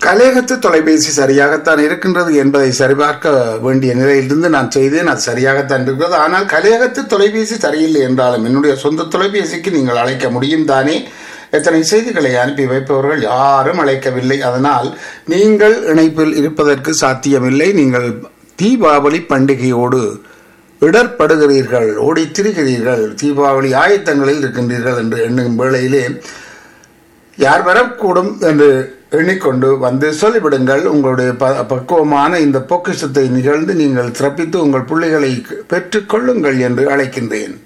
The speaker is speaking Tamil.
கலையகத்து தொலைபேசி சரியாகத்தான் இருக்கின்றது என்பதை சரிபார்க்க வேண்டிய நிலையிலிருந்து நான் செய்தேன் அது சரியாகத்தான் இருக்கிறது ஆனால் கலையகத்து தொலைபேசி சரியில்லை என்றாலும் என்னுடைய சொந்த தொலைபேசிக்கு நீங்கள் அழைக்க முடியும் தானே எத்தனை செய்திகளை அனுப்பி வைப்பவர்கள் யாரும் அழைக்கவில்லை அதனால் நீங்கள் இணைப்பில் இருப்பதற்கு சாத்தியமில்லை நீங்கள் தீபாவளி பண்டிகையோடு இடர்படுகிறீர்கள் ஓடித் திரிகிறீர்கள் தீபாவளி ஆயத்தங்களில் இருக்கின்றீர்கள் என்று எண்ணும் வேளையிலே யார் வரக்கூடும் என்று எண்ணிக்கொண்டு வந்து சொல்லிவிடுங்கள் உங்களுடைய ப- பக்குவமான இந்த பொக்கிஷத்தை நிகழ்ந்து நீங்கள் சிறப்பித்து உங்கள் பிள்ளைகளை பெற்றுக்கொள்ளுங்கள் என்று அழைக்கின்றேன்